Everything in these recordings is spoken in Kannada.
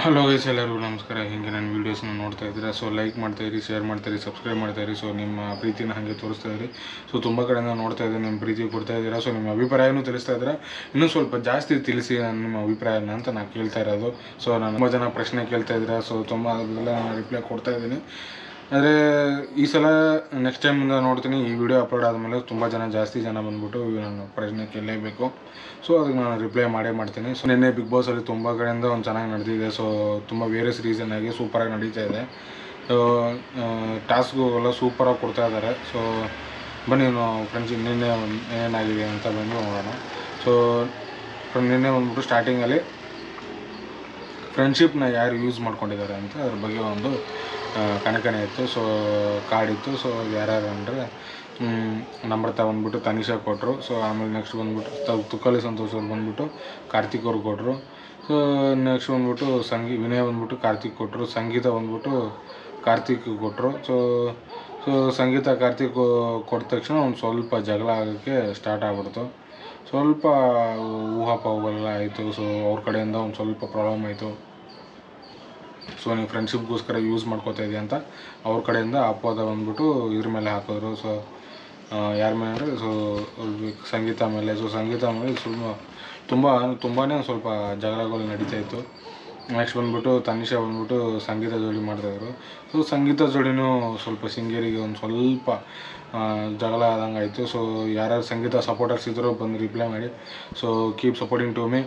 ಹಲೋ ಗೈಸ್ ಎಲ್ಲರಿಗೂ ನಮಸ್ಕಾರ ಹಿಂಗೆ ನನ್ನ ವೀಡಿಯೋಸ್ನ ನೋಡ್ತಾ ಇದ್ದೀರಾ ಸೊ ಲೈಕ್ ಮಾಡ್ತಾ ಇರಿ ಶೇರ್ ಮಾಡ್ತಾ ಇರಿ ಸಬ್ಸ್ಕ್ರೈಬ್ ಮಾಡ್ತಾ ಇರಿ ಸೊ ನಿಮ್ಮ ಪ್ರೀತಿನ ಹಾಗೆ ತೋರಿಸ್ತಾ ಇರಿ ಸೊ ತುಂಬ ಕಡೆಯಿಂದ ನೋಡ್ತಾ ಇದ್ದೀನಿ ನಿಮ್ಮ ಪ್ರೀತಿ ಕೊಡ್ತಾ ಇದ್ದೀರಾ ಸೊ ನಿಮ್ಮ ಅಭಿಪ್ರಾಯನೂ ತಿಳಿಸ್ತಾ ಇದ್ದೀರಾ ಇನ್ನೂ ಸ್ವಲ್ಪ ಜಾಸ್ತಿ ತಿಳಿಸಿ ನಾನು ನಿಮ್ಮ ಅಭಿಪ್ರಾಯನ ಅಂತ ನಾನು ಕೇಳ್ತಾ ಇರೋದು ಸೊ ನಾನು ತುಂಬ ಜನ ಪ್ರಶ್ನೆ ಕೇಳ್ತಾ ಇದ್ದೀರಾ ಸೊ ತುಂಬ ಅದೆಲ್ಲ ನಾನು ರಿಪ್ಲೈ ಕೊಡ್ತಾ ಇದ್ದೀನಿ ಆದರೆ ಈ ಸಲ ನೆಕ್ಸ್ಟ್ ಟೈಮಿಂದ ನೋಡ್ತೀನಿ ಈ ವಿಡಿಯೋ ಅಪ್ಲೋಡ್ ಆದಮೇಲೆ ತುಂಬ ಜನ ಜಾಸ್ತಿ ಜನ ಬಂದ್ಬಿಟ್ಟು ನಾನು ಪ್ರಶ್ನೆ ಕೇಳಲೇಬೇಕು ಸೊ ಅದಕ್ಕೆ ನಾನು ರಿಪ್ಲೈ ಮಾಡೇ ಮಾಡ್ತೀನಿ ಸೊ ನಿನ್ನೆ ಬಿಗ್ ಬಾಸಲ್ಲಿ ತುಂಬ ಕಡೆಯಿಂದ ಒಂದು ಚೆನ್ನಾಗಿ ನಡೆದಿದೆ ಸೊ ತುಂಬ ವೇರಿಯಸ್ ರೀಸನ್ ಆಗಿ ಸೂಪರಾಗಿ ನಡೀತಾ ಇದೆ ಸೊ ಟಾಸ್ಕ್ಗಳೆಲ್ಲ ಸೂಪರಾಗಿ ಕೊಡ್ತಾ ಇದ್ದಾರೆ ಸೊ ಬನ್ನಿ ನಾವು ಫ್ರೆಂಡ್ಸ್ ನಿನ್ನೆ ಒಂದ್ ಏನೇನಾಗಿದೆ ಅಂತ ಬಂದು ನೋಡೋಣ ಸೊ ನಿನ್ನೆ ಬಂದ್ಬಿಟ್ಟು ಸ್ಟಾರ್ಟಿಂಗಲ್ಲಿ ಫ್ರೆಂಡ್ಶಿಪ್ನ ಯಾರು ಯೂಸ್ ಮಾಡ್ಕೊಂಡಿದ್ದಾರೆ ಅಂತ ಅದ್ರ ಬಗ್ಗೆ ಒಂದು ಆ, ಕಣಕಣೆ ಇತ್ತು ಸೊ ಕಾರ್ಡ್ ಇತ್ತು ಸೊ ಯಾರ್ಯಾರು ಅಂದರೆ ನಮ್ರತ ಬಂದ್ಬಿಟ್ಟು ತನಿಷಾ ಕೊಟ್ಟರು ಸೊ ಆಮೇಲೆ ನೆಕ್ಸ್ಟ್ ಬಂದ್ಬಿಟ್ಟು ತ- ತುಕಾಲಿ ಸಂತೋಷ್ ಅವ್ರು ಬಂದ್ಬಿಟ್ಟು ಕಾರ್ತಿಕ್ ಅವ್ರು ಕೊಟ್ಟರು ಸೊ ನೆಕ್ಸ್ಟ್ ಬಂದ್ಬಿಟ್ಟು ಸಂಗೀ ವಿನಯ್ ಬಂದ್ಬಿಟ್ಟು ಕಾರ್ತಿಕ್ ಕೊಟ್ಟರು ಸಂಗೀತ ಬಂದ್ಬಿಟ್ಟು ಕಾರ್ತಿಕ್ ಕೊಟ್ಟರು ಸೊ ಸೊ ಸಂಗೀತ ಕಾರ್ತಿಕ್ ಕೊಟ್ಟ ತಕ್ಷಣ ಒಂದು ಸ್ವಲ್ಪ ಜಗಳ ಆಗೋಕ್ಕೆ ಸ್ಟಾರ್ಟ್ ಆಗ್ಬಿಡ್ತು ಸ್ವಲ್ಪ ಊಹಾಪೋಹಗಳೆಲ್ಲ ಆಯಿತು ಸೊ ಅವ್ರ ಕಡೆಯಿಂದ ಒಂದು ಸ್ವಲ್ಪ ಪ್ರಾಬ್ಲಮ್ ಆಯಿತು ಸೊ ನೀವು ಫ್ರೆಂಡ್ಶಿಪ್ಗೋಸ್ಕರ ಯೂಸ್ ಮಾಡ್ಕೋತಾ ಇದೆಯಾ ಅಂತ ಅವ್ರ ಕಡೆಯಿಂದ ಅಪವಾದ ಬಂದ್ಬಿಟ್ಟು ಇದ್ರ ಮೇಲೆ ಹಾಕಿದ್ರು ಸೊ ಯಾರ ಮೇಲೆ ಅಂದರೆ ಸೊ ಸಂಗೀತ ಮೇಲೆ ಸೊ ಸಂಗೀತ ಮೇಲೆ ಸ್ವಲ್ಪ ತುಂಬ ತುಂಬಾ ಸ್ವಲ್ಪ ಜಗಳಗಳು ನಡೀತಾ ಇತ್ತು ನೆಕ್ಸ್ಟ್ ಬಂದ್ಬಿಟ್ಟು ತನಿಷಾ ಬಂದ್ಬಿಟ್ಟು ಸಂಗೀತ ಜೋಡಿ ಮಾಡ್ತಾಯಿದ್ರು ಸೊ ಸಂಗೀತ ಜೋಡಿನೂ ಸ್ವಲ್ಪ ಸಿಂಗೇರಿಗೆ ಒಂದು ಸ್ವಲ್ಪ ಆ, ಜಗಳ ಆದಂಗೆ ಆಯಿತು ಸೊ ಯಾರ್ಯಾರು ಸಂಗೀತ ಸಪೋರ್ಟರ್ಸ್ ಇದ್ದರೂ ಬಂದು ರಿಪ್ಲೈ ಮಾಡಿ so keep supporting to me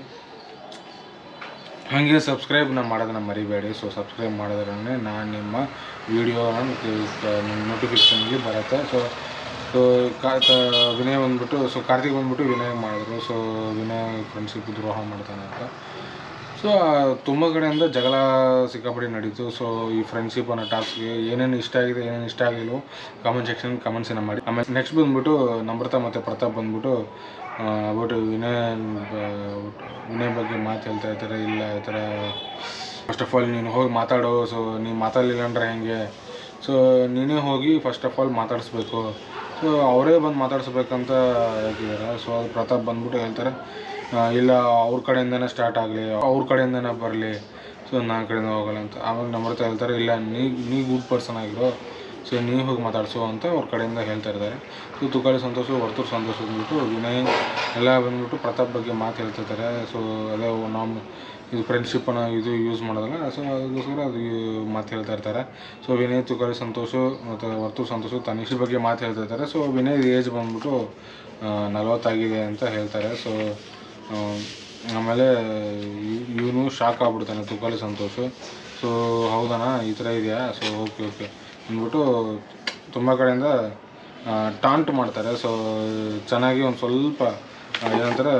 ಹಾಗೆ ಸಬ್ಸ್ಕ್ರೈಬ್ನ ಮಾಡೋದನ್ನ ಮರಿಬೇಡಿ ಸೊ ಸಬ್ಸ್ಕ್ರೈಬ್ ಮಾಡಿದ್ರೆ ನಾನು ನಿಮ್ಮ ವೀಡಿಯೋನ ನೋಟಿಫಿಕೇಷನ್ಗೆ ಬರುತ್ತೆ ಸೊ ಸೊ ಕಾ ಕ- ವಿನಯ್ ಬಂದ್ಬಿಟ್ಟು ಸೊ ಕಾರ್ತಿಕ್ ಬಂದ್ಬಿಟ್ಟು ವಿನಯ್ ಮಾಡಿದ್ರು ಸೊ ವಿನಯ್ ಫ್ರೆಂಡ್ಶಿಪ್ ದ್ರೋಹ ಮಾಡ್ತಾನೆ ಅಂತ ಸೊ ತುಂಬ ಕಡೆಯಿಂದ ಜಗಳ ಸಿಕ್ಕಾಪಟ್ಟೆ ನಡೀತು ಸೊ ಈ ಫ್ರೆಂಡ್ಶಿಪ್ ಅನ್ನೋ ಟಾಸ್ಕ್ಗೆ ಏನೇನು ಇಷ್ಟ ಆಗಿದೆ ಏನೇನು ಇಷ್ಟ ಆಗಿಲ್ವೋ ಕಾಮೆಂಟ್ ಸೆಕ್ಷನ್ ಕಮೆಂಟ್ಸನ್ನು ಮಾಡಿ ಆಮೇಲೆ ನೆಕ್ಸ್ಟ್ ಬಂದ್ಬಿಟ್ಟು ನಮ್ರತ ಮತ್ತು ಪ್ರತಾಪ್ ಬಂದ್ಬಿಟ್ಟು ಅಬೌಟ್ ವಿನಯ್ ಬ- ವಿನಯ್ ಬಗ್ಗೆ ಮಾತು ಹೇಳ್ತಾ ಇರ್ತಾರೆ ಇಲ್ಲ ಈ ಥರ ಫಸ್ಟ್ ಆಫ್ ಆಲ್ ನೀನು ಹೋಗಿ ಮಾತಾಡೋ ಸೊ ನೀನು ಮಾತಾಡಲಿಲ್ಲ ಅಂದ್ರೆ ಹೆಂಗೆ ಸೊ ನೀನೇ ಹೋಗಿ ಫಸ್ಟ್ ಆಫ್ ಆಲ್ ಮಾತಾಡಿಸ್ಬೇಕು ಸೊ ಅವರೇ ಬಂದು ಮಾತಾಡಿಸ್ಬೇಕಂತ ಹೇಳ್ತಿದ್ದಾರೆ ಸೊ ಅದು ಪ್ರತಾಪ್ ಬಂದ್ಬಿಟ್ಟು ಹೇಳ್ತಾರೆ ಆ, ಇಲ್ಲ ಅವ್ರ ಕಡೆಯಿಂದನೇ ಸ್ಟಾರ್ಟ್ ಆಗಲಿ ಅವ್ರ ಕಡೆಯಿಂದನೇ ಬರಲಿ ಸೊ ನನ್ನ ಕಡೆಯಿಂದ ಹೋಗಲ್ಲ ಅಂತ ಆಮೇಲೆ ನಮ್ರತ ಹೇಳ್ತಾರೆ ಇಲ್ಲ ನೀ ನೀ ಗುಡ್ ಪರ್ಸನ್ ಆಗಿರೋ ಸೊ ನೀವು ಹೋಗಿ ಮಾತಾಡಿಸು ಅಂತ ಅವ್ರ ಕಡೆಯಿಂದ ಹೇಳ್ತಾ ಇದ್ದಾರೆ ಸೊ ತುಕಾಲಿ ಸಂತೋಷ ವರ್ತೂರು ಸಂತೋಷ ಬಂದ್ಬಿಟ್ಟು ವಿನಯ್ ಎಲ್ಲ ಬಂದ್ಬಿಟ್ಟು ಪ್ರತಾಪ್ ಬಗ್ಗೆ ಮಾತು ಹೇಳ್ತಿರ್ತಾರೆ ಸೊ ಅದೇ ನಾವು ಇದು ಫ್ರೆಂಡ್ಶಿಪ್ಪನ್ನು ಇದು ಯೂಸ್ ಮಾಡೋದಲ್ಲ ಸೊ ಅದಕ್ಕೋಸ್ಕರ ಅದು ಮಾತು ಹೇಳ್ತಾ ಇರ್ತಾರೆ ಸೊ ವಿನಯ್ ತುಕಾಲಿ ಸಂತೋಷು ಮತ್ತು ವರ್ತೂರು ಸಂತೋಷು ತನಿಷ್ ಬಗ್ಗೆ ಮಾತು ಹೇಳ್ತಾ ಇರ್ತಾರೆ ಸೊ ವಿನಯ್ ಏಜ್ ಬಂದ್ಬಿಟ್ಟು ನಲವತ್ತಾಗಿದೆ ಅಂತ ಹೇಳ್ತಾರೆ ಸೊ ಆಮೇಲೆ ಇವನು ಶಾಕ್ ಆಗ್ಬಿಡ್ತಾನೆ ತುಕಾಲಿ ಸಂತೋಷು ಸೊ ಹೌದಣ್ಣ ಈ ಥರ ಇದೆಯಾ ಸೊ ಓಕೆ ಓಕೆ ಅಂದ್ಬಿಟ್ಟು ತುಂಬ ಕಡೆಯಿಂದ ಟಾಂಟ್ ಮಾಡ್ತಾರೆ ಸೊ ಚೆನ್ನಾಗಿ ಒಂದು ಸ್ವಲ್ಪ ಆ, ಏನಂತಾರೆ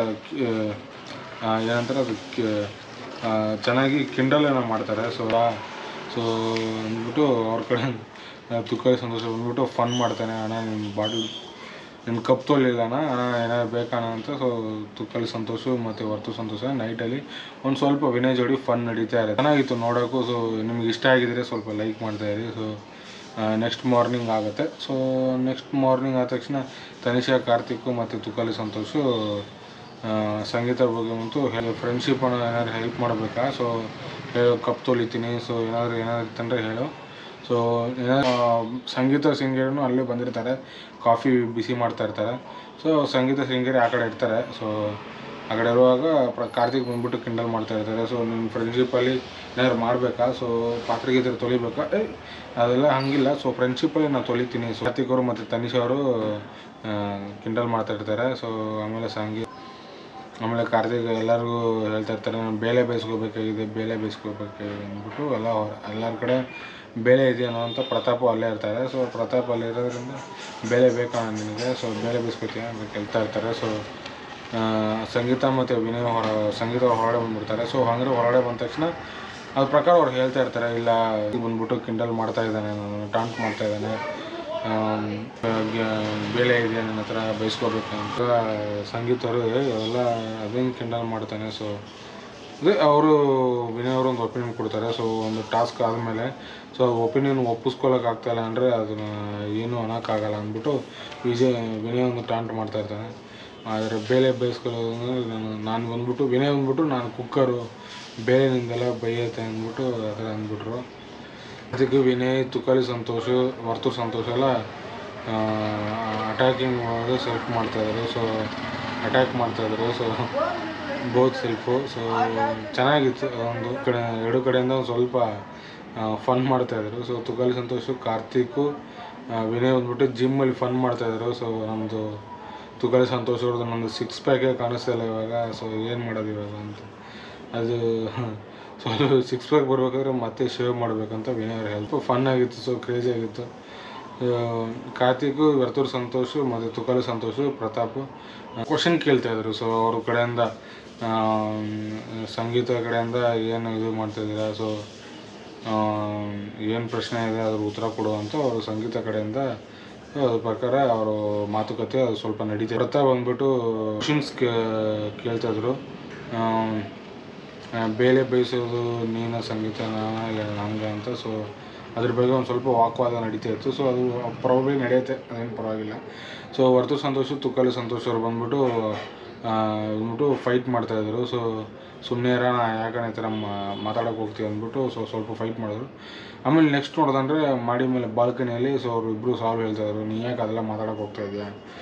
ಆ, ಏನಂತಾರೆ ಅದು ಕಿ- ಆ, ಚೆನ್ನಾಗಿ ಕಿಂಡಲನ್ನು ಮಾಡ್ತಾರೆ ಸೊ ಸೊ ಅಂದ್ಬಿಟ್ಟು ಅವ್ರ ಕಡೆ ತುಕಾಲಿ ಸಂತೋಷ ಬಂದ್ಬಿಟ್ಟು ಫನ್ ಮಾಡ್ತಾನೆ ಅಣ್ಣ ನಿಮ್ಮ ಬಾಟಲ್ ನಿನ್ನ ಕಪ್ ತೊಳಿಲ್ಲ ಅಣ್ಣ ಅಣ್ಣ ಏನಾದ್ರು ಬೇಕಣ್ಣ ಅಂತ ಸೊ ತುಕ್ಕಲಿ ಸಂತೋಷ ಮತ್ತು ವರ್ತು ಸಂತೋಷ ನೈಟಲ್ಲಿ ಒಂದು ಸ್ವಲ್ಪ ವಿನಯ್ ಜೋಡಿ ಫನ್ ನಡೀತಾ ಇರುತ್ತೆ ಚೆನ್ನಾಗಿತ್ತು ನೋಡೋಕ್ಕೂ ಸೊ ನಿಮ್ಗೆ ಇಷ್ಟ ಆಗಿದ್ರೆ ಸ್ವಲ್ಪ ಲೈಕ್ ಮಾಡ್ತಾ ಇರಿ ಸೊ ನೆಕ್ಸ್ಟ್ ಮಾರ್ನಿಂಗ್ ಆಗುತ್ತೆ ಸೊ ನೆಕ್ಸ್ಟ್ ಮಾರ್ನಿಂಗ್ ಆದ ತಕ್ಷಣ ತನಿಷಾ ಕಾರ್ತಿಕ್ ಮತ್ತು ತುಕಾಲಿ ಸಂತೋಷು ಆ, ಸಂಗೀತ ಬಗ್ಗೆ ಬಂತು ಫ್ರೆಂಡ್ಶಿಪ್ ಅನ್ನೋ ಏನಾದ್ರು ಹೆಲ್ಪ್ ಮಾಡಬೇಕಾ ಸೊ ಹೇಳು ಕಪ್ ತೊಳಿತೀನಿ ಸೊ ಏನಾದರೂ ಏನಾದ್ರು ಇತ್ತಂದರೆ ಹೇಳು ಸೊ ಏನಾದ್ರು ಆ, ಸಂಗೀತ ಸಿಂಗೇರಿನೂ ಅಲ್ಲೇ ಬಂದಿರ್ತಾರೆ ಕಾಫಿ ಬಿಸಿ ಮಾಡ್ತಾ ಇರ್ತಾರೆ ಸೊ ಸಂಗೀತ ಸಿಂಗೇರಿ ಆ ಕಡೆ ಇರ್ತಾರೆ ಸೊ ಆ ಕಡೆ ಇರುವಾಗ ಪ್ರ ಕಾರ್ತಿಕ್ ಬಂದ್ಬಿಟ್ಟು ಕಿಂಡಲ್ ಮಾಡ್ತಾ ಇರ್ತಾರೆ ಸೊ ನಿಮ್ಮ ಫ್ರೆಂಡ್ಶಿಪ್ಪಲ್ಲಿ ಏನಾದ್ರು ಮಾಡಬೇಕಾ ಸೊ ಪಾತ್ರೆ ಗೀತ್ರೆ ತೊಳಿಬೇಕಾ ಏ ಅದೆಲ್ಲ ಹಂಗಿಲ್ಲ ಸೊ ಫ್ರೆಂಡ್ಶಿಪ್ಪಲ್ಲಿ ನಾನು ತೊಳಿತೀನಿ ಸೊ ಕಾರ್ತಿಕ್ ಅವರು ಮತ್ತು ತನಿಷ್ ಅವರು ಕಿಂಡಲ್ ಮಾಡ್ತಾ ಇರ್ತಾರೆ ಸೊ ಆಮೇಲೆ ಸಂಗೀತ ಆಮೇಲೆ ಕಾರ್ತಿಕ್ ಎಲ್ಲರಿಗೂ ಹೇಳ್ತಾ ಇರ್ತಾರೆ ನಾನು ಬೇಳೆ ಬೇಯಿಸ್ಕೋಬೇಕಾಗಿದೆ ಬೇಳೆ ಬೇಯಿಸ್ಕೋಬೇಕಾಗಿದೆ ಅಂದ್ಬಿಟ್ಟು ಎಲ್ಲ ಹೊರ- ಎಲ್ಲರ ಕಡೆ ಬೇಳೆ ಇದೆಯೇನೋ ಅಂತ ಪ್ರತಾಪು ಅಲ್ಲೇ ಇರ್ತಾರೆ ಸೊ ಪ್ರತಾಪ್ ಅಲ್ಲಿ ಇರೋದ್ರಿಂದ ಬೇಳೆ ಬೇಕಾ ನಿನಗೆ ಸೊ ಬೇಳೆ ಬೇಯಿಸ್ಕೋತೀಯ ಅಂತ ಕೇಳ್ತಾ ಇರ್ತಾರೆ ಸೊ ಸಂಗೀತ ಮತ್ತು ವಿನಯ್ ಹೊರ ಸಂಗೀತ ಹೊರಗಡೆ ಬಂದ್ಬಿಡ್ತಾರೆ ಸೊ ಹಂಗೆ ಹೊರಗಡೆ ಬಂದ ತಕ್ಷಣ ಅದ್ರ ಪ್ರಕಾರ ಅವ್ರು ಹೇಳ್ತಾ ಇರ್ತಾರೆ ಇಲ್ಲ ಇದು ಬಂದ್ಬಿಟ್ಟು ಕಿಂಡಲ್ ಮಾಡ್ತಾ ಇದ್ದಾನೆ ನಾನು ಟಾಂಟ್ ಮಾಡ್ತಾ ಇದ್ದಾನೆ ಆಮ್, ಗ- ಬೇಳೆ ಇದೆ ನನ್ನ ಹತ್ರ ಬೈಸ್ಕೋಬೇಕಂತ ಸಂಗೀತರು ಅವೆಲ್ಲ ಅದೇನು ಕಿಂಡಲ್ ಮಾಡ್ತಾನೆ ಸೊ ಅದೇ ಅವರು ವಿನಯ್ ಅವರು ಒಂದು ಒಪಿನಿಯನ್ ಕೊಡ್ತಾರೆ ಸೊ ಒಂದು ಟಾಸ್ಕ್ ಆದಮೇಲೆ ಸೊ ಒಪಿನಿಯನ್ ಒಪ್ಪಿಸ್ಕೊಳಕ್ಕೆ ಆಗ್ತಾಯಿಲ್ಲ ಅಂದರೆ ಅದನ್ನ ಏನೂ ಅನ್ನೋಕ್ಕಾಗಲ್ಲ ಅಂದ್ಬಿಟ್ಟು ವಿಜಯ್ ವಿನಯ್ ಒಂದು ಟಾಂಟ್ ಮಾಡ್ತಾ ಇರ್ತಾನೆ ಆದರೆ ಬೇಳೆ ಬೇಯಿಸ್ಕೊಳ್ಳೋದು ನಾನು ನಾನು ಬಂದ್ಬಿಟ್ಟು ವಿನಯ್ ಬಂದ್ಬಿಟ್ಟು ನಾನು ಕುಕ್ಕರು ಬೇರೆ ನಿಂದೆಲ್ಲ ಬೈಯತ್ತೆ ಅಂದ್ಬಿಟ್ಟು ಆ ಥರ ಅಂದ್ಬಿಟ್ರು ಅದಕ್ಕೆ ವಿನಯ್ ತುಕಾಲಿ ಸಂತೋಷ್ ವರ್ತೂರ್ ಸಂತೋಷ್ ಎಲ್ಲ ಅಟ್ಯಾಕಿಂಗ್ ಸೆಲೆಕ್ಟ್ ಮಾಡ್ತಾಯಿದ್ರು ಸೊ ಅಟ್ಯಾಕ್ ಮಾಡ್ತಾಯಿದ್ರು ಸೊ ಬೋತ್ ಸೆಲ್ಫು ಸೊ ಚೆನ್ನಾಗಿತ್ತು ಒಂದು ಕಡೆ ಎರಡು ಕಡೆಯಿಂದ ಒಂದು ಸ್ವಲ್ಪ ಫನ್ ಮಾಡ್ತಾಯಿದ್ರು ಸೊ ತುಕಾಲಿ ಸಂತೋಷು ಕಾರ್ತಿಕು ಆ, ವಿನಯ್ ಬಂದ್ಬಿಟ್ಟು ಜಿಮ್ಮಲ್ಲಿ ಫನ್ ಮಾಡ್ತಾಯಿದ್ರು ಸೊ ನಮ್ಮದು ತುಕಾಲಿ ಸಂತೋಷ್ ಅವ್ರದ್ದು ನಮ್ಮದು ಸಿಕ್ಸ್ ಪ್ಯಾಕೇ ಕಾಣಿಸ್ತಾ ಇಲ್ಲ ಇವಾಗ ಸೊ ಏನು ಮಾಡೋದು ಇವಾಗ ಅಂತ ಅದು ಸೊ ಅದು ಸಿಕ್ಸ್ ಪ್ಯಾಕ್ ಬರ್ಬೇಕಾದ್ರೆ ಮತ್ತೆ ಶೇವ್ ಮಾಡಬೇಕಂತ ವಿನಯ್ ಅವ್ರ ಹೆಲ್ಪ್ ಫನ್ ಆಗಿತ್ತು ಸೊ ಕ್ರೇಜಿ ಆಗಿತ್ತು ಆ, ಕಾರ್ತಿಕ್ ವರ್ತೂರ್ ಸಂತೋಷ್ ಮತ್ತು ತುಕಾಲಿ ಸಂತೋಷ್ ಪ್ರತಾಪ್ ಕ್ವಶನ್ ಕೇಳ್ತಾ ಇದ್ರು ಸೊ ಅವ್ರ ಕಡೆಯಿಂದ ಆ, ಸಂಗೀತ ಕಡೆಯಿಂದ ಏನು ಇದು ಮಾಡ್ತಾಯಿದ್ದೀರಾ ಸೊ ಏನು ಪ್ರಶ್ನೆ ಇದೆ ಅದ್ರ ಉತ್ತರ ಕೊಡು ಅಂತ ಅವರು ಸಂಗೀತ ಕಡೆಯಿಂದ ಅದ್ರ ಪ್ರಕಾರ ಅವರು ಮಾತುಕತೆ ಅದು ಸ್ವಲ್ಪ ನಡೀತಾ ಪ್ರತಾಪ್ ಬಂದ್ಬಿಟ್ಟು ಕ್ವಶನ್ಸ್ ಕೇಳ್ತಾಯಿದ್ರು ಬೇಳೆ ಬೇಯಿಸೋದು ನೀನು ಸಂಗೀತ ಹಂಗೆ ಅಂತ ಸೊ ಅದ್ರ ಬಗ್ಗೆ ಒಂದು ಸ್ವಲ್ಪ ವಾಕ್ವಾದ ನಡೀತಾ ಇತ್ತು ಸೊ ಅದು ಪ್ರಾಬ್ಲಿ ನಡೆಯುತ್ತೆ ಅದೇನು ಪರವಾಗಿಲ್ಲ ಸೊ ವರ್ತೂ ಸಂತೋಷ್ ತುಕಾಲಿ ಸಂತೋಷ್ ಅವ್ರು ಬಂದ್ಬಿಟ್ಟು ಆ, ಬಂದ್ಬಿಟ್ಟು ಫೈಟ್ ಮಾಡ್ತಾಯಿದ್ರು ಸೊ ಸುಮ್ಮನೆ ಇರೋಣ ಯಾಕಂದ್ರೆ ಈ ಥರ ಮಾತಾಡೋಕೆ ಹೋಗ್ತೀವಿ ಅಂದ್ಬಿಟ್ಟು ಸೊ ಸ್ವಲ್ಪ ಫೈಟ್ ಮಾಡಿದ್ರು ಆಮೇಲೆ ನೆಕ್ಸ್ಟ್ ನೋಡೋದಂದ್ರೆ ಮಾಡಿ ಮೇಲೆ ಬಾಲ್ಕನಿಯಲ್ಲಿ ಸೊ ಅವರು ಇಬ್ಬರು ಸಾಲ್ವ್ ಹೇಳ್ತಾಯಿದ್ರು ನೀ ಯಾಕೆ ಅದೆಲ್ಲ ಮಾತಾಡೋಕೆ ಹೋಗ್ತಾ ಇದೆಯಾ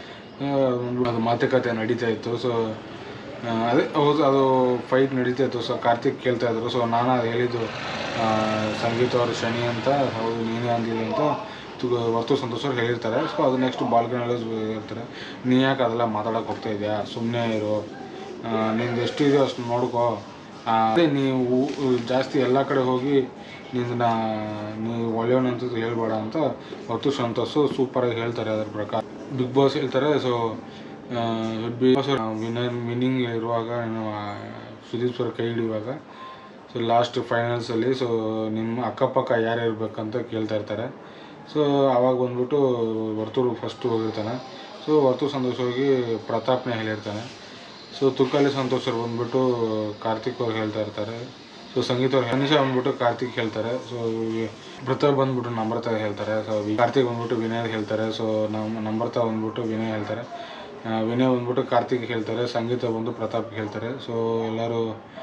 ಅದು ಮಾತುಕತೆ ನಡೀತಾ ಇತ್ತು ಸೊ ಆ, ಅದೇ ಹೌದು ಅದು ಫೈಟ್ ನಡೀತಾ ಇತ್ತು ಸೊ ಕಾರ್ತಿಕ್ ಕೇಳ್ತಾ ಇದ್ರು ಸೊ ನಾನು ಅದು ಹೇಳಿದ್ದು ಆ, ಸಂಗೀತ ಅವರು ಶನಿ ಅಂತ ಹೌದು ನೀನೇ ಅಂದಿಲ್ಲ ಅಂತ ತು ವರ್ತೂ ಸಂತೋಷ್ ಅವ್ರು ಹೇಳಿರ್ತಾರೆ ಸೊ ಅದು ನೆಕ್ಸ್ಟ್ ಬಾಲ್ಕನಿಯಲ್ಲಿ ಹೇಳ್ತಾರೆ ನೀ ಯಾಕೆ ಅದೆಲ್ಲ ಮಾತಾಡೋಕೆ ಹೋಗ್ತಾ ಇದೆಯಾ ಸುಮ್ಮನೆ ಇರು ಆ, ನಿಂದು ಎಷ್ಟು ಇದೆಯೋ ಅಷ್ಟು ನೋಡ್ಕೋ ಆ, ಅದೇ ನೀವು ಜಾಸ್ತಿ ಎಲ್ಲ ಕಡೆ ಹೋಗಿ ನಿನ್ನ ನೀವು ಒಳ್ಳೆಯವನಂತ ಹೇಳ್ಬೇಡ ಅಂತ ವರ್ತೂ ಸಂತೋಷ್ ಸೂಪರಾಗಿ ಹೇಳ್ತಾರೆ ಅದ್ರ ಪ್ರಕಾರ ಬಿಗ್ ಬಾಸ್ ಹೇಳ್ತಾರೆ so Bigg Boss winner winning ಇರುವಾಗ ಏನು ಆ, ಸುದೀಪ್ ಸರ್ ಕೈ ಹಿಡಿಯುವಾಗ ಸೊ ಲಾಸ್ಟ್ ಫೈನಲ್ಸಲ್ಲಿ ಸೊ ನಿಮ್ಮ ಅಕ್ಕಪಕ್ಕ ಯಾರು ಇರಬೇಕಂತ ಕೇಳ್ತಾ ಇರ್ತಾರೆ ಸೊ ಅವಾಗ ಬಂದ್ಬಿಟ್ಟು ವರ್ತೂರು ಫಸ್ಟು ಹೋಗಿರ್ತಾನೆ ಸೊ ವರ್ತೂರು ಸಂತೋಷ್ ಹೋಗಿ ಪ್ರತಾಪ್ನೇ ಹೇಳಿರ್ತಾನೆ ಸೊ ತುಕಾಲಿ ಸಂತೋಷ್ ಅವ್ರು ಬಂದ್ಬಿಟ್ಟು ಕಾರ್ತಿಕ್ ಅವ್ರು ಹೇಳ್ತಾ ಇರ್ತಾರೆ ಸೊ ಸಂಗೀತ ಅವ್ರು ಅನಿಶಾ ಬಂದ್ಬಿಟ್ಟು ಕಾರ್ತಿಕ್ ಹೇಳ್ತಾರೆ ಸೊ ಪ್ರತಾಪ್ ಬಂದ್ಬಿಟ್ಟು ನಮ್ರತ ಹೇಳ್ತಾರೆ ಸೊ ಕಾರ್ತಿಕ್ ಬಂದ್ಬಿಟ್ಟು ವಿನಯ್ ಹೇಳ್ತಾರೆ ಸೊ ನಮ್ಮ ನಮ್ರತ ಬಂದ್ಬಿಟ್ಟು ವಿನಯ್ ಹೇಳ್ತಾರೆ ಆ, ವಿನಯ್ ಬಂದ್ಬಿಟ್ಟು ಕಾರ್ತಿಕ್ ಹೇಳ್ತಾರೆ ಸಂಗೀತ ಬಂದು ಪ್ರತಾಪ್ ಹೇಳ್ತಾರೆ ಸೊ ಎಲ್ಲರೂ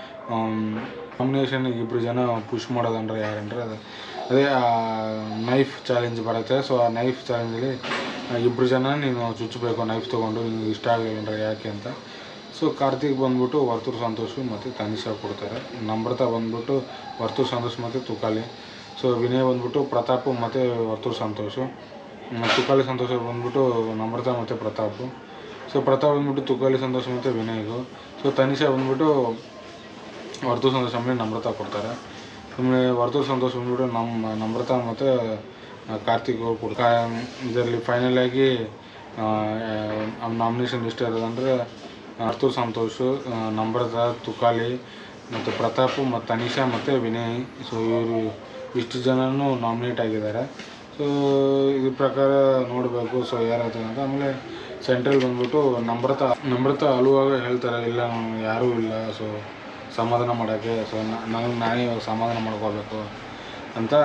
ಕಾಂಬಿನೇಷನ್ ಇಬ್ಬರು ಜನ ಪುಷ್ ಮಾಡೋದಂದ್ರೆ ಯಾರಂದ್ರೆ ಅದು ಅದೇ ನೈಫ್ ಚಾಲೆಂಜ್ ಬರುತ್ತೆ ಸೊ ಆ ನೈಫ್ ಚಾಲೆಂಜಲ್ಲಿ ಇಬ್ಬರು ಜನ ನೀನು ಚುಚ್ಚಬೇಕು ನೈಫ್ ತೊಗೊಂಡು ನಿನಗೆ ಇಷ್ಟ ಆಗಲಿಲ್ಲ ಅಂದ್ರೆ ಯಾಕೆ ಅಂತ ಸೊ ಕಾರ್ತಿಕ್ ಬಂದ್ಬಿಟ್ಟು ವರ್ತೂರ್ ಸಂತೋಷ್ ಮತ್ತು ತನಿಷಾ ಕೊಡ್ತಾರೆ ನಮ್ರತ ಬಂದ್ಬಿಟ್ಟು ವರ್ತೂರ್ ಸಂತೋಷ್ ಮತ್ತು ತುಕಾಲಿ ಸೊ ವಿನಯ್ ಬಂದ್ಬಿಟ್ಟು ಪ್ರತಾಪ್ ಮತ್ತು ವರ್ತೂರ್ ಸಂತೋಷ್ ಮ್, ತುಕಾಲಿ ಸಂತೋಷ್ ಅವ್ರು ಬಂದ್ಬಿಟ್ಟು ನಮ್ರತ ಮತ್ತು ಪ್ರತಾಪ್ ಸೊ ಪ್ರತಾಪ್ ಬಂದ್ಬಿಟ್ಟು ತುಕಾಲಿ ಸಂತೋಷ್ ಮತ್ತು ವಿನಯ್ಗೂ ಸೊ ತನಿಷಾ ಬಂದ್ಬಿಟ್ಟು ವರ್ತೂರ್ ಸಂತೋಷ್ ಆಮೇಲೆ ನಮ್ರತ ಕೊಡ್ತಾರೆ ಆಮೇಲೆ ವರ್ತೂರ್ ಸಂತೋಷ್ ಬಂದ್ಬಿಟ್ಟು ನಮ್ಮ ನಮ್ರತ ಮತ್ತು ಕಾರ್ತಿಕ್ ಅವ್ರು ಕೊಡ್ತಾ ಇದರಲ್ಲಿ ಫೈನಲ್ ಆಗಿ ನಾಮಿನೇಷನ್ ಇಷ್ಟ ಇರೋದಂದರೆ ವರ್ತೂರ್ ಸಂತೋಷ್ ಆ, ನಮ್ರತ ತುಕಾಲಿ ಮತ್ತು ಪ್ರತಾಪ್ ಮತ್ತು ತನಿಷಾ ಮತ್ತು ವಿನಯ್ ಸೊ ಇವರು ಇಷ್ಟು ಜನನೂ ನಾಮಿನೇಟ್ ಆಗಿದ್ದಾರೆ ಸೊ ಇದ್ರ ಪ್ರಕಾರ ನೋಡಬೇಕು ಸೊ ಯಾರಾಗ್ತದೆ ಅಂತ ಆಮೇಲೆ ಸೆಂಟ್ರಲ್ ಬಂದ್ಬಿಟ್ಟು ನಮ್ರತ ನಮ್ರತ ಅಳುವಾಗ ಹೇಳ್ತಾರೆ ಇಲ್ಲ ನಾನು ಯಾರೂ ಇಲ್ಲ ಸೊ ಸಮಾಧಾನ ಮಾಡೋಕ್ಕೆ ಸೊ ನನಗೆ ನಾನೇ ಇವಾಗ ಸಮಾಧಾನ ಮಾಡ್ಕೋಬೇಕು ಅಂತ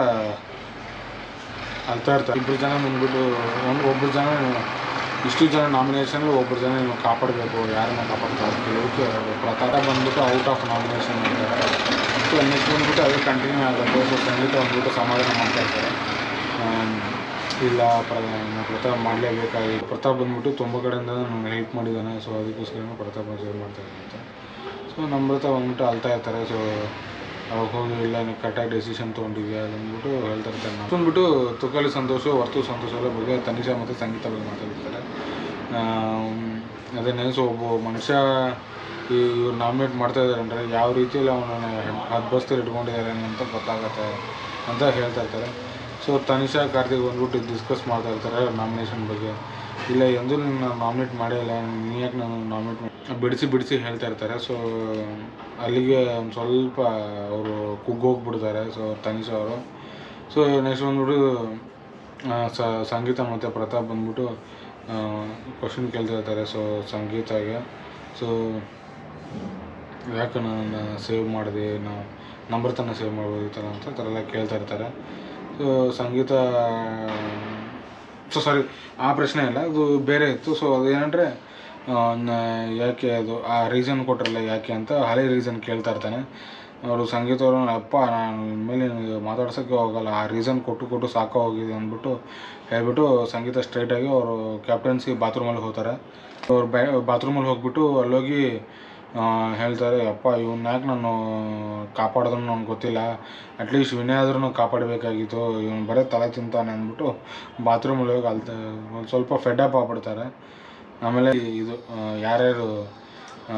ಅಳ್ತಾ ಇರ್ತಾರೆ ಇಬ್ಬರು ಜನ ಬಂದ್ಬಿಟ್ಟು ಒಂದು ಒಬ್ಬರು ಜನ ಇಷ್ಟು ಜನ ನಾಮಿನೇಷನ್ ಒಬ್ಬರು ಜನ ನೀವು ಕಾಪಾಡಬೇಕು ಯಾರನ್ನ ಕಾಪಾಡ್ತಾರೆ ಅಂತ ಕೇಳೋದಕ್ಕೆ ಪ್ರತಾಪ ಬಂದ್ಬಿಟ್ಟು ಔಟ್ ಆಫ್ ನಾಮಿನೇಷನ್ ಮಾಡ್ತಾರೆ ಸೊ ನೆಕ್ಸ್ಟ್ ಬಂದ್ಬಿಟ್ಟು ಅದೇ ಕಂಟಿನ್ಯೂ ಆಗುತ್ತೆ ಸೊ ಸಂಗೀತ ಬಂದ್ಬಿಟ್ಟು ಸಮಾಧಾನ ಮಾಡ್ತಾ ಇರ್ತಾರೆ ಆಮ್, ಇಲ್ಲ ಪ್ರ ಪ್ರತಾಪ್ ಮಾಡಲೇಬೇಕಾಗಿ ಪ್ರತಾಪ್ ಬಂದ್ಬಿಟ್ಟು ತುಂಬ ಕಡೆಯಿಂದ ನನಗೆ ಹೆಲ್ಪ್ ಮಾಡಿದ್ದಾನೆ ಸೊ ಅದಕ್ಕೋಸ್ಕರ ಪ್ರತಾಪ್ ಸೇವ್ ಮಾಡ್ತಾ ಇದ್ದಾನೆ ಅಂತ ಸೊ ನಮ್ರತ ಬಂದ್ಬಿಟ್ಟು ಅಳ್ತಾ ಇರ್ತಾರೆ ಸೊ ಅವಾಗ ಹೋಗಿ ಇಲ್ಲ ನೀವು ಕರೆಕ್ಟಾಗಿ ಡೆಸಿಷನ್ ತೊಗೊಂಡಿದ್ಯಾ ಅಂದ್ಬಿಟ್ಟು ಹೇಳ್ತಾ ಇರ್ತಾರೆ ನಾವು ಬಂದ್ಬಿಟ್ಟು ತುಕಾಲಿ ಸಂತೋಷ ವರ್ತೂ ಸಂತೋಷ ಎಲ್ಲ ಬಗ್ಗೆ ತನಿಷಾ ಮತ್ತು ಸಂಗೀತ ಬಗ್ಗೆ ಮಾತಾಡ್ತಾರೆ ಅದೇ ಸೊ ಒಬ್ಬ ಮನುಷ್ಯ ಈ ಇವ್ರು ನಾಮಿನೇಟ್ ಮಾಡ್ತಾ ಇದ್ದಾರೆ ಅಂದರೆ ಯಾವ ರೀತಿಯಲ್ಲಿ ಅವನನ್ನು ಹಬ್ಬಸ್ತಲ್ಲಿ ಇಟ್ಕೊಂಡಿದ್ದಾರೆ ಅಂತ ಗೊತ್ತಾಗತ್ತೆ ಅಂತ ಹೇಳ್ತಾ ಇರ್ತಾರೆ ಸೊ ತನಿಷಾ ಕಾರ್ತಿಕ್ ಬಂದ್ಬಿಟ್ಟು ಡಿಸ್ಕಸ್ ಮಾಡ್ತಾ ಇರ್ತಾರೆ ನಾಮಿನೇಷನ್ ಬಗ್ಗೆ ಇಲ್ಲ ಎಂದೂ ನಾನು ನಾಮಿನೇಟ್ ಮಾಡೇ ಇಲ್ಲ ನೀ ಯಾಕೆ ನಾನು ನಾಮಿನೇಟ್ ಮಾಡಿ ಬಿಡಿಸಿ ಬಿಡಿಸಿ ಹೇಳ್ತಾ ಇರ್ತಾರೆ ಸೊ ಅಲ್ಲಿಗೆ ಒಂದು ಸ್ವಲ್ಪ ಅವರು ಕುಗ್ಗೋಗ್ಬಿಡ್ತಾರೆ ಸೊ ತನಿಷಾ ಅವರು ಸೊ ನೆಕ್ಸ್ಟ್ ಬಂದ್ಬಿಟ್ಟು ಆ, ಸ- ಸಂಗೀತ ಮತ್ತು ಪ್ರತಾಪ್ ಬಂದ್ಬಿಟ್ಟು ಕ್ವಶನ್ ಕೇಳ್ತಾ ಇರ್ತಾರೆ ಸೊ ಸಂಗೀತಾಗೆ ಸೊ ಯಾಕೆ ನಾನು ಸೇವ್ ಮಾಡಿದೆ ನಾವು ನಂಬರ್ ತನಕ ಸೇವ್ ಮಾಡ್ಬೋದಿತ್ತಲ್ಲ ಅಂತ ಆ ಥರ ಎಲ್ಲ ಕೇಳ್ತಾ ಇರ್ತಾರೆ ಸೊ ಸಂಗೀತ ಸೊ ಸಾರಿ ಆ ಪ್ರಶ್ನೆ ಇಲ್ಲ ಅದು ಬೇರೆ ಇತ್ತು ಸೊ ಅದೇನಂದರೆ ಯಾಕೆ ಅದು ಆ ರೀಸನ್ ಕೊಟ್ರಲ್ಲ ಯಾಕೆ ಅಂತ ಹಳೆ ರೀಸನ್ ಕೇಳ್ತಾ ಇರ್ತಾನೆ ಅವರು ಸಂಗೀತ ಅವರು ಅಪ್ಪ ನಾನು ಇನ್ಮೇಲೆ ನಿನಗೆ ಮಾತಾಡ್ಸೋಕ್ಕೆ ಹೋಗಲ್ಲ ಆ ರೀಸನ್ ಕೊಟ್ಟು ಕೊಟ್ಟು ಸಾಕು ಹೋಗಿದೆ ಅಂದ್ಬಿಟ್ಟು ಹೇಳ್ಬಿಟ್ಟು ಸಂಗೀತ ಸ್ಟ್ರೈಟಾಗಿ ಅವರು ಕ್ಯಾಪ್ಟನ್ಸಿ ಬಾತ್ರೂಮಲ್ಲಿ ಹೋಗ್ತಾರೆ ಅವ್ರು ಬ್ಯಾ ಬಾತ್ರೂಮಲ್ಲಿ ಹೋಗ್ಬಿಟ್ಟು ಅಲ್ಲೋಗಿ ಆ, ಹೇಳ್ತಾರೆ ಅಪ್ಪ ಇವ್ನ ಯಾಕೆ ನಾನು ಕಾಪಾಡಿದ್ರು ನನಗೆ ಗೊತ್ತಿಲ್ಲ ಅಟ್ಲೀಸ್ಟ್ ವಿನಯ್ ಆದ್ರೂ ಕಾಪಾಡಬೇಕಾಗಿತ್ತು ಇವನು ಬರೀ ತಲೆ ತಿಂತಾನೆ ಅಂದ್ಬಿಟ್ಟು ಬಾತ್ರೂಮಲ್ಲಿ ಹೋಗಿ ಅಲ್ತ ಒಂದು ಸ್ವಲ್ಪ ಫೆಡ್ ಅಪ್ ಆಗ್ಬಿಡ್ತಾರೆ ಆಮೇಲೆ ಇದು ಆ, ಯಾರ್ಯಾರು ಆ,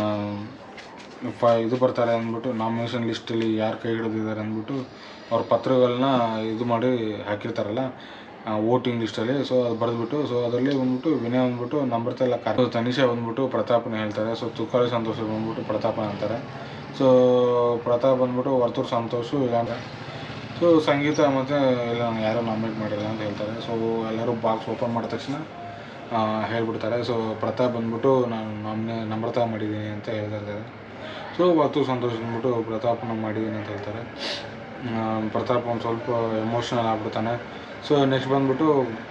ಫ ಇದು ಬರ್ತಾರೆ ಅಂದ್ಬಿಟ್ಟು ನಾಮಿನೇಷನ್ ಲಿಸ್ಟಲ್ಲಿ ಯಾರು ಕೈ ಹಿಡಿದಿದ್ದಾರೆ ಅಂದ್ಬಿಟ್ಟು ಅವ್ರ ಪತ್ರಗಳನ್ನ ಇದು ಮಾಡಿ ಹಾಕಿರ್ತಾರಲ್ಲ ವೋಟಿಂಗ್ ಲಿಸ್ಟಲ್ಲಿ ಸೊ ಅದು ಬರೆದ್ಬಿಟ್ಟು ಸೊ ಅದರಲ್ಲಿ ಬಂದ್ಬಿಟ್ಟು ವಿನಯ್ ಬಂದ್ಬಿಟ್ಟು ನಂಬರ್ತಾ ಎಲ್ಲ ಕಾರ್ ತನಿಷಾ ಬಂದ್ಬಿಟ್ಟು ಪ್ರತಾಪ್ನ ಹೇಳ್ತಾರೆ ಸೊ ತುಕಾಲಿ ಸಂತೋಷ ಬಂದ್ಬಿಟ್ಟು ಪ್ರತಾಪನ ಅಂತಾರೆ ಸೊ ಪ್ರತಾಪ್ ಬಂದ್ಬಿಟ್ಟು ವರ್ತೂರ್ ಸಂತೋಷು ಇಲ್ಲ ಸೊ ಸಂಗೀತ ಮತ್ತು ಇಲ್ಲ ನಾನು ಯಾರೂ ನಾಮಿನೇಟ್ ಮಾಡಿಲ್ಲ ಅಂತ ಹೇಳ್ತಾರೆ ಸೊ ಎಲ್ಲರೂ ಬಾಕ್ಸ್ ಓಪನ್ ಮಾಡಿದ ತಕ್ಷಣ ಆ, ಹೇಳ್ಬಿಡ್ತಾರೆ ಸೊ ಪ್ರತಾಪ್ ಬಂದ್ಬಿಟ್ಟು ನಾನು ನಾಮಿನೇ ನಮ್ರತಾ ಮಾಡಿದ್ದೀನಿ ಅಂತ ಹೇಳ್ತಾ ಇದ್ದಾರೆ ಸೊ ವರ್ತೂರ್ ಸಂತೋಷ್ ಬಂದ್ಬಿಟ್ಟು ಪ್ರತಾಪ್ನ ಮಾಡಿದ್ದೀನಿ ಅಂತ ಹೇಳ್ತಾರೆ ಆ, ಪ್ರತಾಪ್ ಒಂದು ಸ್ವಲ್ಪ ಎಮೋಷ್ನಲ್ ಆಗ್ಬಿಡ್ತಾನೆ ಸೊ ನೆಕ್ಸ್ಟ್ ಬಂದ್ಬಿಟ್ಟು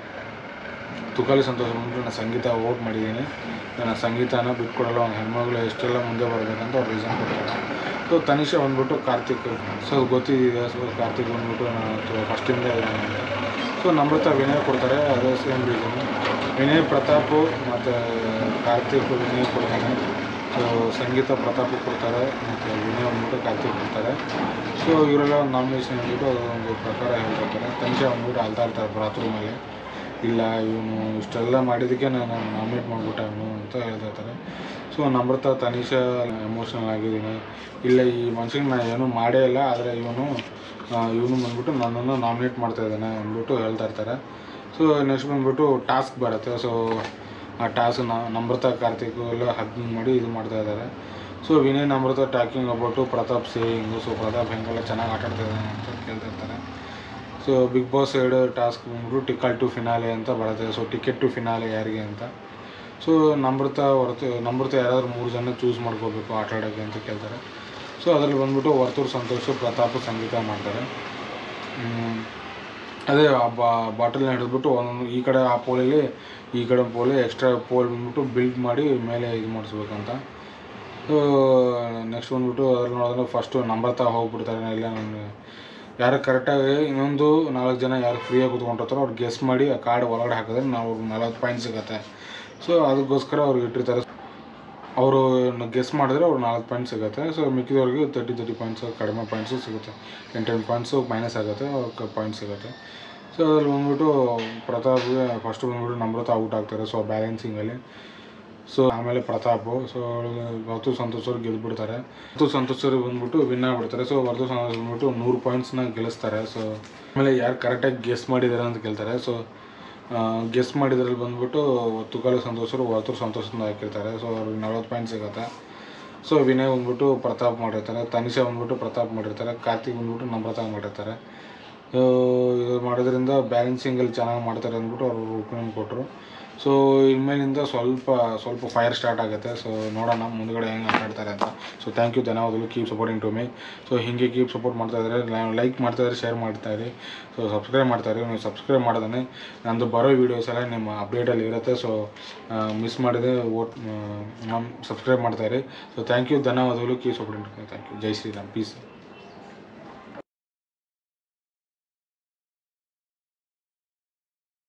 ತುಕಾಲಿ ಸಂತೋಷ ಬಂದ್ಬಿಟ್ಟು ನಾನು ಸಂಗೀತ ವೋಟ್ ಮಾಡಿದ್ದೀನಿ ನನ್ನ ಸಂಗೀತನ ಬಿಟ್ಕೊಡಲ್ಲ ಒಂದು ಹೆಣ್ಮಗಳು ಎಷ್ಟೆಲ್ಲ ಮುಂದೆ ಬರಬೇಕಂತ ಅವ್ರು ರೀಸನ್ ಕೊಡ್ತಾರೆ ಸೊ ತನಿಷಾ ಬಂದ್ಬಿಟ್ಟು ಕಾರ್ತಿಕ್ ಸೊ ಗೊತ್ತಿದೆ ಸೊ ಕಾರ್ತಿಕ್ ಬಂದ್ಬಿಟ್ಟು ನಾನು ಫಸ್ಟಿಂದ ಇದ್ದಾನೆ ಅಂತ ಸೊ ನಮ್ರತಾ ವಿನಯ್ ಕೊಡ್ತಾರೆ ಅದೇ ಸೇಮ್ ರೀಸನ್ ವಿನಯ್ ಪ್ರತಾಪ್ ಮತ್ತು ಕಾರ್ತಿಕ್ ವಿನಯ್ ಕೊಡ್ತಾನೆ ಸೊ ಸಂಗೀತ ಪ್ರತಾಪ್ ಕೊಡ್ತಾರೆ ಮತ್ತು ವಿನಯ್ ಬಂದ್ಬಿಟ್ಟು ಕಾರ್ತಿಕ್ ಕೊಡ್ತಾರೆ ಸೊ ಇವರೆಲ್ಲ ಒಂದು ನಾಮಿನೇಷನ್ ಅಂದ್ಬಿಟ್ಟು ಅದೊಂದು ಪ್ರಕಾರ ಹೇಳ್ತಿರ್ತಾರೆ ತನಿಷಾ ಬಂದ್ಬಿಟ್ಟು ಅಳ್ತಾ ಇರ್ತಾರೆ ಬಾತ್ರೂಮಲ್ಲಿ ಇಲ್ಲ ಇವನು ಇಷ್ಟೆಲ್ಲ ಮಾಡಿದ್ದಕ್ಕೆ ನಾನು ನಾಮಿನೇಟ್ ಮಾಡಿಬಿಟ್ಟೆ ಅವನು ಅಂತ ಹೇಳ್ತಿರ್ತಾರೆ ಸೊ ನಮ್ರತಾ ತನಿಷಾ ಎಮೋಷ್ನಲ್ ಆಗಿದ್ದೀನಿ ಇಲ್ಲ ಈ ಮನುಷ್ಯನಿಗೆ ನಾನು ಏನೂ ಮಾಡೇ ಇಲ್ಲ ಆದರೆ ಇವನು ಇವನು ಬಂದ್ಬಿಟ್ಟು ನನ್ನನ್ನು ನಾಮಿನೇಟ್ ಮಾಡ್ತಾ ಇದ್ದಾನೆ ಅಂದ್ಬಿಟ್ಟು ಹೇಳ್ತಾ ಇರ್ತಾರೆ ಸೊ ನೆಕ್ಸ್ಟ್ ಬಂದ್ಬಿಟ್ಟು ಟಾಸ್ಕ್ ಬರುತ್ತೆ ಸೊ ಆ ಟಾಸ್ಕ್ ನಮ್ರತಾ ಕಾರ್ತಿಕ್ ಎಲ್ಲ ಹಗ್ಗಿಂಗ್ ಮಾಡಿ ಇದು ಮಾಡ್ತಾ ಇದ್ದಾರೆ so Vinay Namratha talking about Pratap saying so Pratap ಹೆಂಗೆಲ್ಲ ಚೆನ್ನಾಗಿ ಆಟ ಆಡ್ತಾ ಇದ್ದಾನೆ ಅಂತ ಕೇಳ್ತಿರ್ತಾರೆ ಸೊ ಬಿಗ್ ಬಾಸ್ ಎರಡು ಟಾಸ್ಕ್ ಬಂದ್ಬಿಟ್ಟು ಟಿಕಲ್ ಟು ಫಿನಾಲೆ ಅಂತ ಬರುತ್ತೆ ಸೊ ಟಿಕೆಟ್ ಟು ಫಿನಾಲೆ ಯಾರಿಗೆ ಅಂತ ಸೊ ನಮ್ರತಾ ಹೊರತು ನಮ್ರತಾ ಯಾರಾದ್ರೂ ಮೂರು ಜನ ಚೂಸ್ ಮಾಡ್ಕೋಬೇಕು ಆಟ ಆಡೋಕ್ಕೆ ಅಂತ ಕೇಳ್ತಾರೆ ಸೊ ಅದರಲ್ಲಿ ಬಂದ್ಬಿಟ್ಟು ವರ್ತೂರ್ ಸಂತೋಷ್ ಪ್ರತಾಪ್ ಸಂಗೀತ ಮಾಡ್ತಾರೆ ಹ್ಮ್. ಅದೇ ಆ ಬಾ ಬಾಟಲ್ನ ಹಿಡಿದ್ಬಿಟ್ಟು ಒಂದೊಂದು ಈ ಕಡೆ ಆ ಪೋಲಲ್ಲಿ ಈ ಕಡೆ ಪೋಲಿ ಎಕ್ಸ್ಟ್ರಾ ಪೋಲ್ ಬಂದ್ಬಿಟ್ಟು ಬಿಲ್ಡ್ ಮಾಡಿ ಮೇಲೆ ಇದು ಮಾಡಿಸ್ಬೇಕಂತ ಸೊ ನೆಕ್ಸ್ಟ್ ಬಂದ್ಬಿಟ್ಟು ಅದ್ರಲ್ಲಿ ನೋಡಿದ್ರೆ ಫಸ್ಟು ನಮ್ರತಾ ಹೋಗ್ಬಿಡ್ತಾರೆ ಇಲ್ಲ ನನಗೆ ಯಾರು ಕರೆಕ್ಟಾಗಿ ಇನ್ನೊಂದು ನಾಲ್ಕು ಜನ ಯಾರು ಫ್ರೀಯಾಗಿ ಕೂತ್ಕೊಂಡಿರ್ತಾರೋ ಅವ್ರು ಗೆಸ್ ಮಾಡಿ ಆ ಕಾರ್ಡ್ ಒಳಗಡೆ ಹಾಕಿದ್ರೆ ನಾವು ನಲ್ವತ್ತು ಪಾಯಿಂಟ್ ಸಿಗುತ್ತೆ ಸೊ ಅದಕ್ಕೋಸ್ಕರ ಅವ್ರಿಗೆ ಇಟ್ಟಿರ್ತಾರೆ ಅವರು ಗೆಸ್ ಮಾಡಿದ್ರೆ ಅವ್ರು ನಾಲ್ಕು ಪಾಯಿಂಟ್ ಸಿಗುತ್ತೆ ಸೊ ಮಿಕ್ಕಿದವ್ರಿಗೆ ತರ್ಟಿ ತರ್ಟಿ ಪಾಯಿಂಟ್ಸ್ ಕಡಿಮೆ ಪಾಯಿಂಟ್ಸು ಸಿಗುತ್ತೆ ಟೆನ್ ಟೆನ್ ಪಾಯಿಂಟ್ಸು ಮೈನಸ್ ಆಗುತ್ತೆ ಅವ್ರಿಗೆ ಪಾಯಿಂಟ್ ಸಿಗುತ್ತೆ ಸೊ ಅದ್ರಲ್ಲಿ ಬಂದ್ಬಿಟ್ಟು ಪ್ರತಾಪ್ಗೆ ಫಸ್ಟ್ ಬಂದ್ಬಿಟ್ಟು ನಮ್ರತಾ ಔಟ್ ಆಗ್ತಾರೆ ಸೊ ಬ್ಯಾಲೆನ್ಸಿಂಗಲ್ಲಿ ಸೊ ಆಮೇಲೆ ಪ್ರತಾಪ್ ಸೊ ವರ್ತೂರ್ ಸಂತೋಷ್ ಅವ್ರು ಗೆದ್ಬಿಡ್ತಾರೆ ವರ್ತೂರ್ ಸಂತೋಷ್ ಅವ್ರಿಗೆ ಬಂದ್ಬಿಟ್ಟು ವಿನ್ ಆಗ್ಬಿಡ್ತಾರೆ ಸೊ ವರ್ತೂರ್ ಸಂತೋಷ್ ಬಂದ್ಬಿಟ್ಟು ನೂರು ಪಾಯಿಂಟ್ಸ್ನ ಗೆಲ್ಲಿಸ್ತಾರೆ ಸೊ ಆಮೇಲೆ ಯಾರು ಕರೆಕ್ಟಾಗಿ ಗೆಸ್ ಮಾಡಿದ್ದಾರೆ ಅಂತ ಕೇಳ್ತಾರೆ ಸೊ ಗೆಸ್ ಮಾಡಿದ್ರಲ್ಲಿ ಬಂದ್ಬಿಟ್ಟು ತುಕಾಲಿ ಸಂತೋಷ್ ಅವರು ವರ್ತೂರ್ ಸಂತೋಷದಿಂದ ಹಾಕಿರ್ತಾರೆ ಸೊ ಅವ್ರಿಗೆ ನಲ್ವತ್ತು ಪಾಯಿಂಟ್ ಸಿಗುತ್ತೆ ಸೊ ವಿನಯ್ ಬಂದ್ಬಿಟ್ಟು ಪ್ರತಾಪ್ ಮಾಡಿರ್ತಾರೆ ತನಿಷಾ ಬಂದ್ಬಿಟ್ಟು ಪ್ರತಾಪ್ ಮಾಡಿರ್ತಾರೆ ಕಾರ್ತಿಕ್ ಬಂದ್ಬಿಟ್ಟು ನಮ್ರತಾ ಮಾಡಿರ್ತಾರೆ ಸೊ ಇದು ಮಾಡೋದ್ರಿಂದ ಬ್ಯಾಲೆನ್ಸಿಂಗಲ್ಲಿ ಚೆನ್ನಾಗಿ ಮಾಡ್ತಾರೆ ಅಂದ್ಬಿಟ್ಟು ಅವರು ಒಪಿನಿಯನ್ ಕೊಟ್ಟರು ಸೊ ಇನ್ಮೇಲಿಂದ ಸ್ವಲ್ಪ ಸ್ವಲ್ಪ ಫೈರ್ ಸ್ಟಾರ್ಟ್ ಆಗುತ್ತೆ ಸೊ ನೋಡೋಣ ಮುಂದ್ಗಡೆ ಹೆಂಗೆ ಆಟ ಆಡ್ತಾರೆ ಅಂತ ಸೊ ಥ್ಯಾಂಕ್ ಯು ಧನ್ಯವಾದಗಳು keep supporting to me so ಹೀಗೆ ಕೀಪ್ ಸಪೋರ್ಟ್ ಮಾಡ್ತಾ ಇದ್ದಾರೆ ಲೈಕ್ ಮಾಡ್ತಾ ಇದ್ದಾರೆ ಶೇರ್ ಮಾಡ್ತಾ ಇರಿ ಸೊ ಸಬ್ಸ್ಕ್ರೈಬ್ ಮಾಡ್ತಾ ಇರಿ ನೀವು ಸಬ್ಸ್ಕ್ರೈಬ್ ಮಾಡೋದನ್ನೇ ನಂದು ಬರೋ ವೀಡಿಯೋಸ್ ಎಲ್ಲ ನಿಮ್ಮ ಅಪ್ಡೇಟಲ್ಲಿ ಇರುತ್ತೆ ಸೊ ಮಿಸ್ ಮಾಡಿದೆ ಓಟ್ ನಮ್ಮ ಸಬ್ಸ್ಕ್ರೈಬ್ ಮಾಡ್ತಾ ಇರಿ ಸೊ ಥ್ಯಾಂಕ್ ಯು ಧನ್ಯವಾದಗಳು keep supporting to me thank you ಜೈ ಶ್ರೀರಾಮ್ ಪೀಸ್